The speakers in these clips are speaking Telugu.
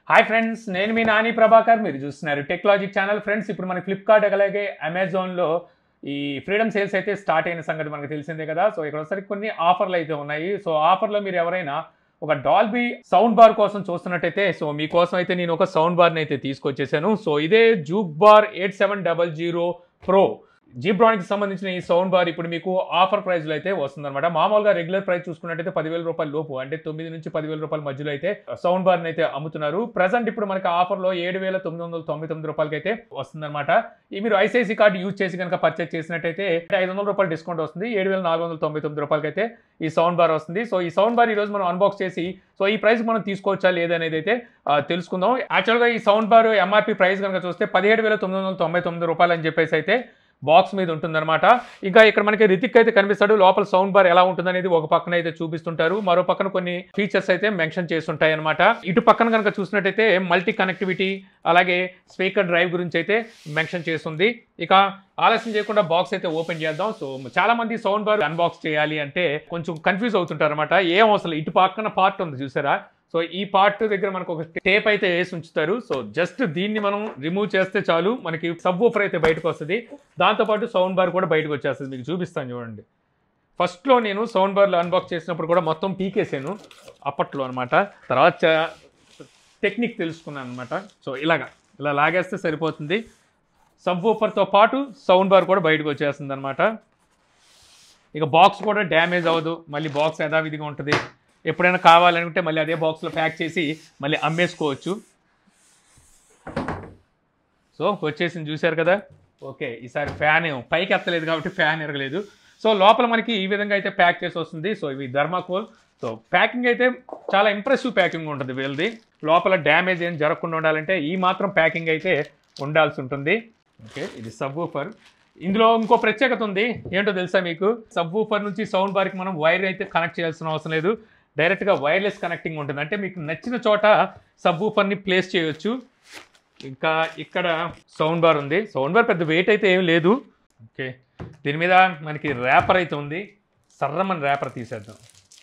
హాయ్ ఫ్రెండ్స్ నేను మీ నాని ప్రభాకర్ మీరు చూస్తున్నారు టెక్నాలజిక్ ఛానల్ ఫ్రెండ్స్ ఇప్పుడు మన ఫ్లిప్కార్ట్ అలాగే అమెజాన్లో ఈ ఫ్రీడమ్ సేల్స్ అయితే స్టార్ట్ అయిన సంగతి మనకు తెలిసిందే కదా సో ఇక్కడ ఒకసారి కొన్ని ఆఫర్లు అయితే ఉన్నాయి సో ఆఫర్లో మీరు ఎవరైనా ఒక డాల్బీ సౌండ్ బార్ కోసం చూస్తున్నట్టయితే సో మీకోసం అయితే నేను ఒక సౌండ్ బార్ని అయితే తీసుకొచ్చేసాను సో ఇదే juke bar eight seven double zero pro జీబ్రానికి సంబంధించిన ఈ సౌండ్ బార్ ఇప్పుడు మీకు ఆఫర్ ప్రైస్లో అయితే వస్తుందన్నమాట మామూలుగా రెగ్యులర్ ప్రైస్ చూసుకున్నట్టయితే పదివేల రూపాయల లోపు అంటే తొమ్మిది నుంచి పదివేల రూపాయల మధ్యలో అయితే సౌండ్ బార్ని అయితే అమ్ముతున్నారు ప్రజెంట్ ఇప్పుడు మనకి ఆఫర్లో ఏడు వేల తొమ్మిది వందల తొంభై తొమ్మిది రూపాయలకి అయితే వస్తుందన్నమాట ఈ మీరు ఐసిఐసి కార్డు యూజ్ చేసి కనుక పర్చేస్ చేసినట్టయితే ఐదు వందల రూపాయలు డిస్కౌంట్ వస్తుంది ఏడు వేల నాలుగు వందల తొంభై తొమ్మిది రూపాయలకి అయితే ఈ సౌండ్ బార్ వస్తుంది సో ఈ సౌండ్ బార్ ఈ రోజు మనం అన్బాక్స్ చేసి సో ఈ ప్రైస్ మనం తీసుకోవచ్చా లేదనేది అయితే ఆ, తెలుసుకుందాం యాక్చువల్గా ఈ సౌండ్ బార్ ఎంఆర్పి ప్రైస్ కనుక చూస్తే పదిహేడు వేల తొమ్మిది వందల తొంభై తొమ్మిది రూపాయలు అని చెప్పేసి అయితే బాక్స్ మీద ఉంటుందన్నమాట ఇంకా ఇక్కడ మనకి రితిక్ అయితే కనిపిస్తాడు లోపల సౌండ్ బార్ ఎలా ఉంటుందనేది ఒక పక్కన అయితే చూపిస్తుంటారు మరో పక్కన కొన్ని ఫీచర్స్ అయితే మెన్షన్ చేస్తుంటాయి అనమాట ఇటు పక్కన కనుక చూసినట్టయితే మల్టీ కనెక్టివిటీ అలాగే స్పీకర్ డ్రైవ్ గురించి అయితే మెన్షన్ చేస్తుంది ఇక ఆలస్యం చేయకుండా బాక్స్ అయితే ఓపెన్ చేద్దాం సో చాలా మంది సౌండ్ బార్ అన్బాక్స్ చేయాలి అంటే కొంచెం కన్ఫ్యూజ్ అవుతుంటారు అనమాట ఏం అసలు ఇటు పక్కన పార్ట్ ఉంది చూసారా సో ఈ పార్ట్ దగ్గర మనకు ఒక టేప్ అయితే వేసి ఉంచుతారు సో జస్ట్ దీన్ని మనం రిమూవ్ చేస్తే చాలు మనకి సబ్ ఊఫర్ అయితే బయటకు వస్తుంది దాంతోపాటు సౌండ్ బార్ కూడా బయటకు వచ్చేస్తుంది మీకు చూపిస్తాను చూడండి ఫస్ట్లో నేను సౌండ్ బార్లో అన్బాక్స్ చేసినప్పుడు కూడా మొత్తం పీకేసాను అప్పట్లో అనమాట తర్వాత చ- టెక్నిక్ తెలుసుకున్నాను అనమాట సో ఇలాగా ఇలా లాగేస్తే సరిపోతుంది సబ్ ఊఫర్తో పాటు సౌండ్ బార్ కూడా బయటకు వచ్చేస్తుంది అనమాట ఇక బాక్స్ కూడా డ్యామేజ్ అవ్వదు మళ్ళీ బాక్స్ యథావిధిగా ఉంటుంది ఎప్పుడైనా కావాలనుకుంటే మళ్ళీ అదే బాక్స్లో ప్యాక్ చేసి మళ్ళీ అమ్మేసుకోవచ్చు సో వచ్చేసింది చూశారు కదా ఓకే ఈసారి ఫ్యాన్ పైకి ఎత్తలేదు కాబట్టి ఫ్యాన్ ఎరగలేదు సో లోపల మనకి ఈ విధంగా అయితే ప్యాక్ చేసి వస్తుంది సో ఇవి ధర్మాకోల్ సో ప్యాకింగ్ అయితే చాలా ఇంప్రెసివ్ ప్యాకింగ్ ఉంటుంది వీళ్ళది లోపల డ్యామేజ్ ఏం జరగకుండా ఉండాలంటే ఈ మాత్రం ప్యాకింగ్ అయితే ఉండాల్సి ఉంటుంది ఓకే ఇది సబ్ ఊఫర్ ఇందులో ఇంకో ప్రత్యేకత ఉంది ఏంటో తెలుసా మీకు సబ్ ఊఫర్ నుంచి సౌండ్ బార్కి మనం వైర్ అయితే కనెక్ట్ చేయాల్సిన అవసరం లేదు డైరెక్ట్గా వైర్లెస్ కనెక్టింగ్ ఉంటుంది అంటే మీకు నచ్చిన చోట సబ్ ఊఫర్ని ప్లేస్ చేయొచ్చు ఇంకా ఇక్కడ సౌండ్ బార్ ఉంది సౌండ్ బార్ పెద్ద వెయిట్ అయితే ఏం లేదు ఓకే దీని మీద మనకి ర్యాపర్ అయితే ఉంది సర్రమని ర్యాపర్ తీసేద్దాం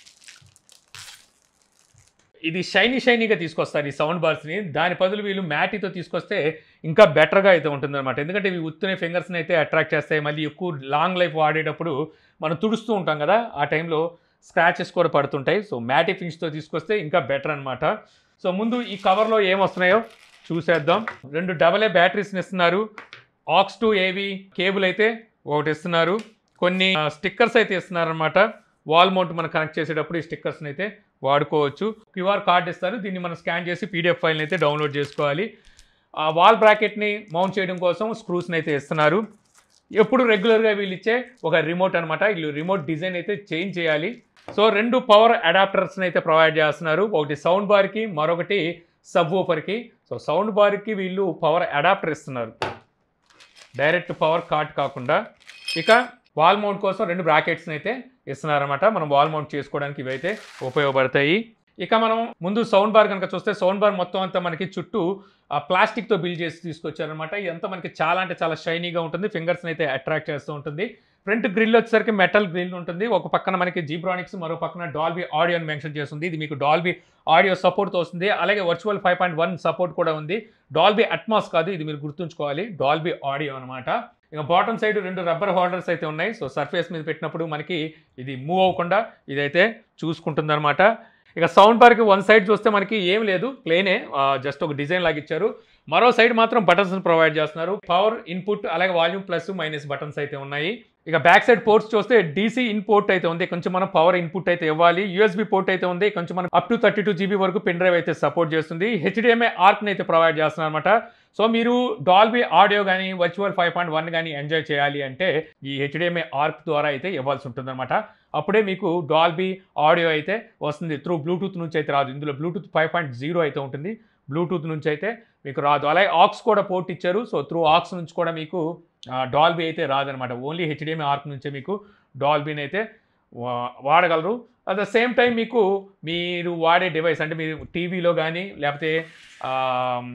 ఇది షైనీ షైనీగా తీసుకొస్తారు ఈ సౌండ్ బార్స్ని దాని బదులు వీళ్ళు మ్యాటీతో తీసుకొస్తే ఇంకా బెటర్గా అయితే ఉంటుందన్నమాట ఎందుకంటే ఇవి ఉత్తునే ఫింగర్స్ని అయితే అట్రాక్ట్ చేస్తాయి మళ్ళీ ఎక్కువ లాంగ్ లైఫ్ వాడేటప్పుడు మనం తుడుస్తూ ఉంటాం కదా ఆ టైంలో స్క్రాచెస్ కూడా పడుతుంటాయి సో మ్యాటీ ఫింగ్స్తో తీసుకొస్తే ఇంకా బెటర్ అనమాట సో ముందు ఈ కవర్లో ఏం వస్తున్నాయో చూసేద్దాం రెండు డబల్ ఏ బ్యాటరీస్ని ఇస్తున్నారు ఆక్స్ టు ఏవి కేబుల్ అయితే ఒకటి ఇస్తున్నారు కొన్ని స్టిక్కర్స్ అయితే ఇస్తున్నారు అనమాట వాల్ మౌంట్ మనం కనెక్ట్ చేసేటప్పుడు ఈ స్టిక్కర్స్ని అయితే వాడుకోవచ్చు క్యూఆర్ కార్డ్ ఇస్తారు దీన్ని మనం స్కాన్ చేసి పీడిఎఫ్ ఫైల్ని అయితే డౌన్లోడ్ చేసుకోవాలి ఆ వాల్ బ్రాకెట్ని మౌంట్ చేయడం కోసం స్క్రూస్ని అయితే ఇస్తున్నారు ఎప్పుడు రెగ్యులర్గా వీళ్ళు ఇచ్చే ఒక రిమోట్ అనమాట వీళ్ళు రిమోట్ డిజైన్ అయితే చేంజ్ చేయాలి సో రెండు పవర్ అడాప్టర్స్ని అయితే ప్రొవైడ్ చేస్తున్నారు ఒకటి సౌండ్ బార్కి మరొకటి సబ్ ఊఫర్కి సో సౌండ్ బార్కి వీళ్ళు పవర్ అడాప్టర్ ఇస్తున్నారు డైరెక్ట్ పవర్ కార్డ్ కాకుండా ఇక వాల్ మౌంట్ కోసం రెండు బ్రాకెట్స్ని అయితే ఇస్తున్నారన్నమాట మనం వాల్ మౌంట్ చేసుకోవడానికి ఇవైతే ఉపయోగపడతాయి ఇక మనం ముందు సౌండ్ బార్ కనుక చూస్తే సౌండ్ బార్ మొత్తం అంతా మనకి చుట్టూ ఆ ప్లాస్టిక్తో బిల్డ్ చేసి తీసుకొచ్చారనమాట ఇదంతా మనకి చాలా అంటే చాలా షైనీగా ఉంటుంది ఫింగర్స్ని అయితే అట్రాక్ట్ చేస్తూ ఉంటుంది ఫ్రంట్ గ్రిల్ వచ్చేసరికి మెటల్ గ్రిల్ ఉంటుంది ఒక పక్కన మనకి జీబ్రానిక్స్ మరో పక్కన డాల్బీ ఆడియో అని మెన్షన్ చేస్తుంది ఇది మీకు డాల్బీ ఆడియో సపోర్ట్తో వస్తుంది అలాగే virtual five point one support కూడా ఉంది డాల్బీ అట్మాస్ కాదు ఇది మీరు గుర్తుంచుకోవాలి డాల్బీ ఆడియో అనమాట ఇక బాటమ్ సైడ్ రెండు రబ్బర్ హోల్డర్స్ అయితే ఉన్నాయి సో సర్ఫేస్ మీద పెట్టినప్పుడు మనకి ఇది మూవ్ అవ్వకుండా ఇదైతే చూసుకుంటుంది అనమాట ఇక సౌండ్ బార్కి వన్ సైడ్ చూస్తే మనకి ఏం లేదు ప్లేనే జస్ట్ ఒక డిజైన్ లాగా ఇచ్చారు మరో సైడ్ మాత్రం బటన్స్ ప్రొవైడ్ చేస్తున్నారు పవర్ ఇన్పుట్ అలాగే వాల్యూమ్ ప్లస్ మైనస్ బటన్స్ అయితే ఉన్నాయి ఇక బ్యాక్ సైడ్ పోర్ట్స్ చూస్తే డీసీ ఇన్పోర్ట్ అయితే ఉంది కొంచెం మనం పవర్ ఇన్పుట్ అయితే ఇవ్వాలి యూఎస్బి పోర్ట్ అయితే ఉంది కొంచెం మనం up to thirty two GB వరకు పెన్ డ్రైవ్ అయితే సపోర్ట్ చేస్తుంది హెచ్డిఎంఐ ఆర్క్ని అయితే ప్రొవైడ్ చేస్తున్నారు అనమాట సో మీరు డాల్బీ ఆడియో కానీ వర్చువల్ ఫైవ్ పాయింట్ వన్ కానీ ఎంజాయ్ చేయాలి అంటే ఈ హెచ్డిఎంఐ ఆర్క్ ద్వారా అయితే ఇవ్వాల్సి ఉంటుందన్నమాట అప్పుడే మీకు డాల్బీ ఆడియో అయితే వస్తుంది త్రూ బ్లూటూత్ నుంచి అయితే రాదు ఇందులో బ్లూటూత్ ఫైవ్ పాయింట్ జీరో అయితే ఉంటుంది బ్లూటూత్ నుంచి అయితే మీకు రాదు అలాగే ఆక్స్ కూడా పోర్ట్ ఇచ్చారు సో త్రూ ఆక్స్ నుంచి కూడా మీకు డాల్బీ అయితే రాదనమాట ఓన్లీ హెచ్డిఎంఐ ఆర్క్ నుంచే మీకు డాల్బీని అయితే వా- వాడగలరు అట్ ద సేమ్ టైం మీకు మీరు వాడే డివైస్ అంటే మీరు టీవీలో కానీ లేకపోతే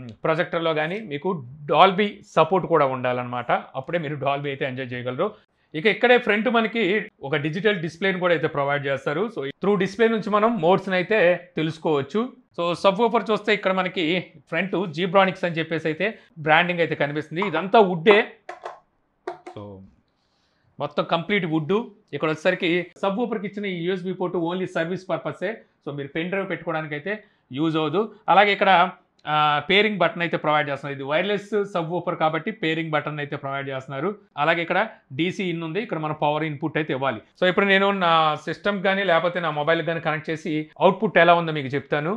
ప్రొజెక్టర్లో కానీ మీకు డాల్బీ సపోర్ట్ కూడా ఉండాలన్నమాట అప్పుడే మీరు డాల్బీ అయితే ఎంజాయ్ చేయగలరు ఇక ఇక్కడే ఫ్రంట్ మనకి ఒక డిజిటల్ డిస్ప్లేని కూడా అయితే ప్రొవైడ్ చేస్తారు సో త్రూ డిస్ప్లే నుంచి మనం మోడ్స్ని అయితే తెలుసుకోవచ్చు సో సబ్ ఊఫర్ చూస్తే ఇక్కడ మనకి ఫ్రంట్ జీబ్రానిక్స్ అని చెప్పేసి అయితే బ్రాండింగ్ అయితే కనిపిస్తుంది ఇదంతా వుడ్డే సో మొత్తం కంప్లీట్ వుడ్ ఇక్కడ వచ్చేసరికి సబ్ ఊపర్కి ఇచ్చిన ఈ యూఎస్బి పోర్ట్ ఓన్లీ సర్వీస్ పర్పసే సో మీరు పెన్ డ్రైవ్ పెట్టుకోవడానికి అయితే యూజ్ అవ్వదు అలాగే ఇక్కడ పేరింగ్ బటన్ అయితే ప్రొవైడ్ చేస్తున్నారు ఇది వైర్లెస్ సబ్ ఊపర్ కాబట్టి పేరింగ్ బటన్ అయితే ప్రొవైడ్ చేస్తున్నారు అలాగే ఇక్కడ డీసీ ఇన్ ఉంది ఇక్కడ మన పవర్ ఇన్పుట్ అయితే ఇవ్వాలి సో ఇప్పుడు నేను నా సిస్టమ్ కానీ లేకపోతే నా మొబైల్ కానీ కనెక్ట్ చేసి అవుట్పుట్ ఎలా ఉందో మీకు చెప్తాను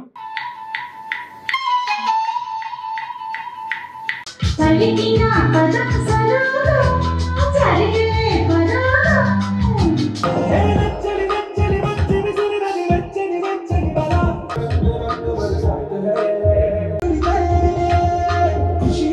చలికిన పదం సరువులు చలిగే పదాలు వెచ్చని వెచ్చని వెచ్చని విసిరినది వెచ్చని వెచ్చని బల ఖుషి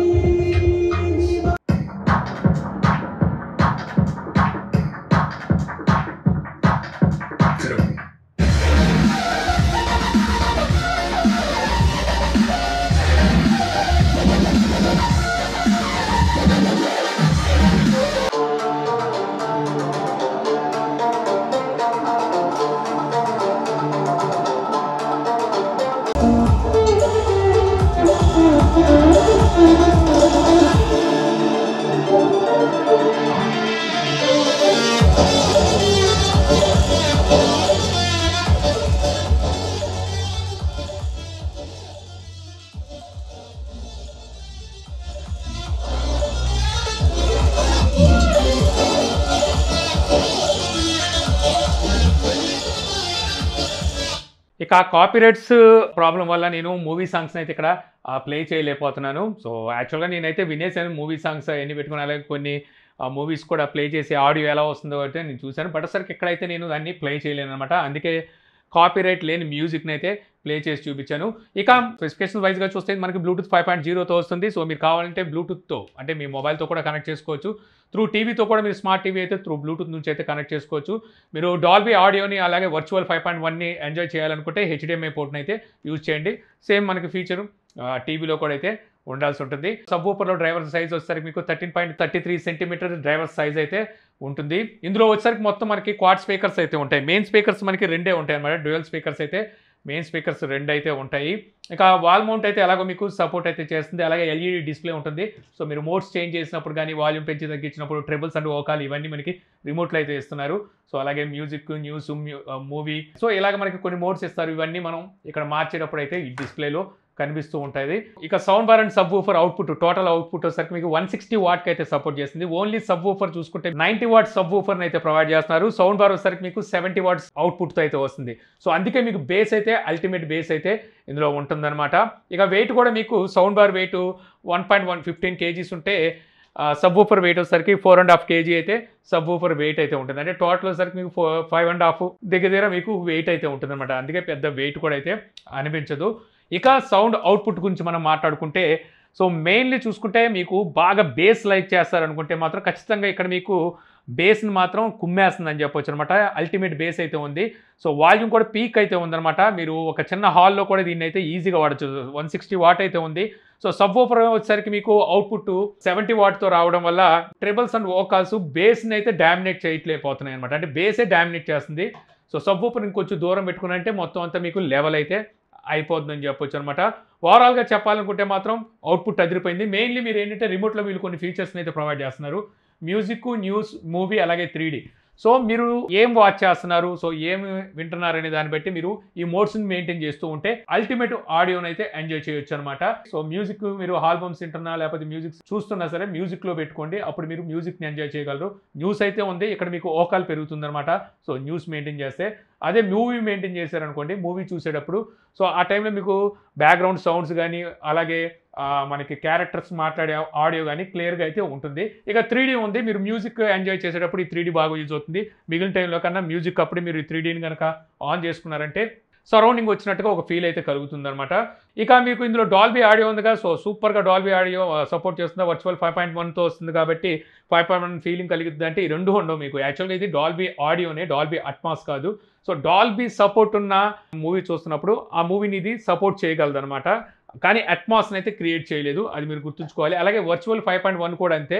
ఇక కాపీరైట్స్ ప్రాబ్లం వల్ల నేను మూవీ సాంగ్స్ అయితే ఇక్కడ ప్లే చేయలేకపోతున్నాను సో యాక్చువల్గా నేనైతే వినేసాను మూవీ సాంగ్స్ ఎన్ని పెట్టుకుని అలాగే కొన్ని మూవీస్ కూడా ప్లే చేసి ఆడియో ఎలా వస్తుందో అయితే నేను చూశాను బట్ అసలు ఎక్కడైతే నేను దాన్ని ప్లే చేయలేను అనమాట అందుకే కాపీరైట్ లేని మ్యూజిక్ని అయితే ప్లే చేసి చూపించాను ఇక స్పెసిఫికేషన్ వైజ్గా చూస్తే మనకి బ్లూటూత్ ఫైవ్ పాయింట్ జీరోతో వస్తుంది సో మీరు కావాలంటే బ్లూటూత్తో అంటే మీ మొబైల్తో కూడా కనెక్ట్ చేసుకోవచ్చు త్రూ టీవీతో కూడా మీరు స్మార్ట్ టీవీ అయితే త్రూ బ్లూటూత్ నుంచి అయితే కనెక్ట్ చేసుకోవచ్చు మీరు డాల్బీ ఆడియోని అలాగే వర్చువల్ ఫైవ్ పాయింట్ వన్ని ఎంజాయ్ చేయాలనుకుంటే హెచ్డిఎంఐ పోర్ట్ని అయితే యూజ్ చేయండి సేమ్ మనకి ఫీచర్ టీవీలో కూడా అయితే ఉండాల్సి ఉంటుంది సబ్ ఊపర్లో డ్రైవర్ సైజ్ వచ్చేసరికి మీకు thirteen point thirty three centimeter driver size అయితే ఉంటుంది ఇందులో వచ్చేసరికి మొత్తం మనకి క్వాడ్ స్పీకర్స్ అయితే ఉంటాయి మెయిన్ స్పీకర్స్ మనకి రెండే ఉంటాయి అన్నమాట డ్యూయల్ స్పీకర్స్ అయితే మెయిన్ స్పీకర్స్ రెండు అయితే ఉంటాయి ఇక వాల్ మౌంట్ అయితే ఎలాగో మీకు సపోర్ట్ అయితే చేస్తుంది అలాగే ఎల్ఈడి డిస్ప్లే ఉంటుంది సో మీరు మోడ్స్ చేంజ్ చేసినప్పుడు కానీ వాల్యూమ్ పెంచి తగ్గించినప్పుడు ట్రిబుల్స్ అండ్ ఓకాల్ ఇవన్నీ మనకి రిమోట్లో అయితే ఇస్తున్నారు సో అలాగే మ్యూజిక్ న్యూస్ మూవీ సో ఇలాగ మనకి కొన్ని మోడ్స్ ఇస్తారు ఇవన్నీ మనం ఇక్కడ మార్చేటప్పుడు అయితే ఈ డిస్ప్లేలో కనిపిస్తూ ఉంటుంది ఇక sound bar and subwoofer output total output వచ్చేసరికి మీకు వన్ సిక్స్టీ వాట్కి అయితే సపోర్ట్ చేస్తుంది ఓన్లీ సబ్ ఊఫర్ చూసుకుంటే నైంటీ వాట్ సబ్ ఊఫర్ని అయితే ప్రొవైడ్ చేస్తున్నారు సౌండ్ బార్ వచ్చేసరికి మీకు సెవెంటీ వాట్స్ అవుట్పుట్తో అయితే వస్తుంది సో అందుకే మీకు బేస్ అయితే అల్టిమేట్ బేస్ అయితే ఇందులో ఉంటుందన్నమాట ఇక వెయిట్ కూడా మీకు sound bar weight one point one fifteen kgs ఉంటే సబ్ ఊఫర్ వెయిట్ వచ్చేసరికి ఫోర్ అండ్ హాఫ్ కేజీ అయితే సబ్ ఊఫర్ వెయిట్ అయితే ఉంటుంది అంటే టోటల్ వచ్చేసరికి మీకు ఫోర్ ఫైవ్ అండ్ హాఫ్ దగ్గర దగ్గర మీకు వెయిట్ అయితే ఉంటుంది అనమాట అందుకే పెద్ద వెయిట్ కూడా అయితే అనిపించదు ఇక సౌండ్ అవుట్పుట్ గురించి మనం మాట్లాడుకుంటే సో మెయిన్లీ చూసుకుంటే మీకు బాగా బేస్ లైక్ చేస్తారనుకుంటే మాత్రం ఖచ్చితంగా ఇక్కడ మీకు బేస్ని మాత్రం కుమ్మేస్తుందని చెప్పొచ్చు అనమాట అల్టిమేట్ బేస్ అయితే ఉంది సో వాల్యూమ్ కూడా పీక్ అయితే ఉందన్నమాట మీరు ఒక చిన్న హాల్లో కూడా దీన్ని అయితే ఈజీగా వాడచ్చు వన్ సిక్స్టీ వాట్ అయితే ఉంది సో సబ్ ఓపర్ వచ్చేసరికి మీకు అవుట్పుట్ సెవెంటీ వాట్తో రావడం వల్ల ట్రిబుల్స్ అండ్ ఓకాల్స్ బేస్ని అయితే డామినేట్ చేయట్లేకపోతున్నాయి అనమాట అంటే బేసే డామినేట్ చేస్తుంది సో సబ్ ఓపర్ ఇంకొంచెం దూరం పెట్టుకున్నంటే మొత్తం అంతా మీకు లెవెల్ అయితే అయిపోతుందని చెప్పొచ్చు అనమాట ఓవరాల్గా చెప్పాలనుకుంటే మాత్రం అవుట్పుట్ అదిరిపోయింది మెయిన్లీ మీరు ఏంటంటే రిమోట్లో వీళ్ళు కొన్ని ఫీచర్స్ని అయితే ప్రొవైడ్ చేస్తున్నారు మ్యూజిక్ న్యూస్ మూవీ అలాగే త్రీ సో మీరు ఏం వాచ్ చేస్తున్నారు సో ఏం వింటున్నారు అనే దాన్ని బట్టి మీరు ఈ మోడ్స్ని మెయింటైన్ చేస్తూ ఉంటే అల్టిమేట్ ఆడియోని అయితే ఎంజాయ్ చేయొచ్చు అనమాట సో మ్యూజిక్ మీరు ఆల్బమ్స్ వింటున్నా లేకపోతే మ్యూజిక్ చూస్తున్నా సరే మ్యూజిక్లో పెట్టుకోండి అప్పుడు మీరు మ్యూజిక్ని ఎంజాయ్ చేయగలరు న్యూస్ అయితే ఉంది ఇక్కడ మీకు ఓకాల్ పెరుగుతుంది అనమాట సో న్యూస్ మెయింటైన్ చేస్తే అదే మూవీ మెయింటైన్ చేశారనుకోండి మూవీ చూసేటప్పుడు సో ఆ టైంలో మీకు బ్యాక్గ్రౌండ్ సౌండ్స్ కానీ అలాగే ఆ, మనకి క్యారెక్టర్స్ మాట్లాడే ఆడియో కానీ క్లియర్గా అయితే ఉంటుంది ఇక త్రీ ఉంది మీరు మ్యూజిక్ ఎంజాయ్ చేసేటప్పుడు ఈ త్రీ బాగా యూజ్ అవుతుంది మిగిలిన టైంలో కన్నా మ్యూజిక్ అప్పుడే మీరు ఈ త్రీ కనుక ఆన్ చేసుకున్నారంటే సరౌండింగ్ వచ్చినట్టుగా ఒక ఫీల్ అయితే కలుగుతుంది అనమాట ఇక మీకు ఇందులో డాల్బీ ఆడియో ఉందిగా సో సూపర్గా డాల్బీ ఆడియో సపోర్ట్ చేస్తుంది వర్చువల్ ఫైవ్ పాయింట్ వన్తో వస్తుంది కాబట్టి ఫైవ్ పాయింట్ వన్ ఫీలింగ్ కలుగుతుంది అంటే ఈ రెండు ఉండవు మీకు యాక్చువల్గా ఇది డాల్బీ ఆడియోనే డాల్బీ అట్మాస్ కాదు సో డాల్బీ సపోర్ట్ ఉన్న మూవీ చూస్తున్నప్పుడు ఆ మూవీని ఇది సపోర్ట్ చేయగలదు అనమాట కానీ అట్మాస్ని అయితే క్రియేట్ చేయలేదు అది మీరు గుర్తుంచుకోవాలి అలాగే వర్చువల్ ఫైవ్ పాయింట్ వన్ కూడా అంతే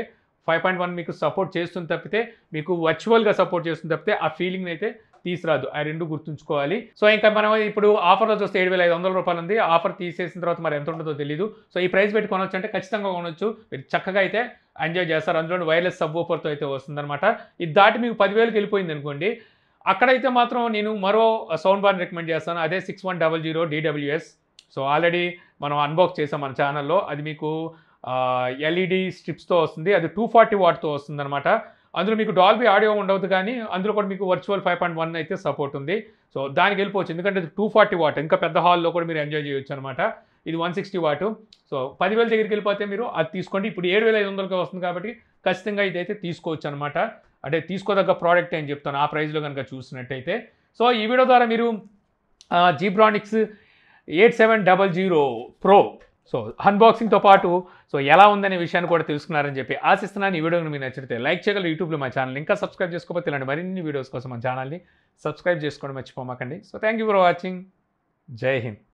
ఫైవ్ పాయింట్ వన్ మీకు సపోర్ట్ చేస్తుంది తప్పితే మీకు వర్చువల్గా సపోర్ట్ చేస్తుంది తప్పితే ఆ ఫీలింగ్ అయితే తీసుకురాదు ఆ రెండు గుర్తుంచుకోవాలి సో ఇంకా మనం ఇప్పుడు ఆఫర్లో చూస్తే ఏడు వేల ఐదు వందల రూపాయలు ఉంది ఆఫర్ తీసేసిన తర్వాత మరి ఎంత ఉంటుందో తెలియదు సో ఈ ప్రైస్ పెట్టి కొనొచ్చు అంటే ఖచ్చితంగా కొనొచ్చు మీరు చక్కగా అయితే ఎంజాయ్ చేస్తారు అందులో వైర్లెస్ సబ్ తో అయితే వస్తుందన్నమాట ఇది దాటి మీకు పదివేలకు వెళ్ళిపోయింది అనుకోండి అక్కడైతే మాత్రం నేను మరో సౌండ్ బార్ రికమెండ్ చేస్తాను అదే six one double zero DWS so already మనం అన్బాక్స్ చేసాం మన ఛానల్లో అది మీకు ఎల్ఈడి స్ట్రిప్స్తో వస్తుంది అది టూ ఫార్టీ వాట్తో వస్తుంది అనమాట అందులో మీకు డాల్బీ ఆడియో ఉండవద్దు కానీ అందులో కూడా మీకు వర్చువల్ ఫైవ్ పాయింట్ వన్ అయితే సపోర్ట్ ఉంది సో దానికి వెళ్ళిపోవచ్చు ఎందుకంటే టూ ఫార్టీ వాట్ ఇంకా పెద్ద హాల్లో కూడా మీరు ఎంజాయ్ చేయొచ్చు అనమాట ఇది వన్ సిక్స్టీ వాటు సో పదివేల దగ్గరికి వెళ్ళిపోతే మీరు అది తీసుకోండి ఇప్పుడు ఏడు వేల ఐదు వందలకి వస్తుంది కాబట్టి ఖచ్చితంగా ఇదైతే తీసుకోవచ్చు అనమాట అంటే తీసుకోదగ్గ ప్రోడక్ట్ అని చెప్తాను ఆ ప్రైస్లో కనుక చూసినట్టయితే సో ఈ వీడియో ద్వారా మీరు Zebronics eight seven double zero pro so అన్బాక్సింగ్తో పాటు సో ఎలా ఉందనే విషయాన్ని కూడా తెలుసుకున్నారని చెప్పి ఆశిస్తున్నాను ఈ వీడియోని మీకు నచ్చితే లైక్ చేయగలరు యూట్యూబ్లో మా ఛానల్ ఇంకా సబ్స్క్రైబ్ చేసుకోకపోతే ఇలాంటి మరిన్ని వీడియోస్ కోసం మా ఛానల్ని సబ్స్క్రైబ్ చేసుకోవడం మర్చిపోమాకండి so thank you for watching జై హింద్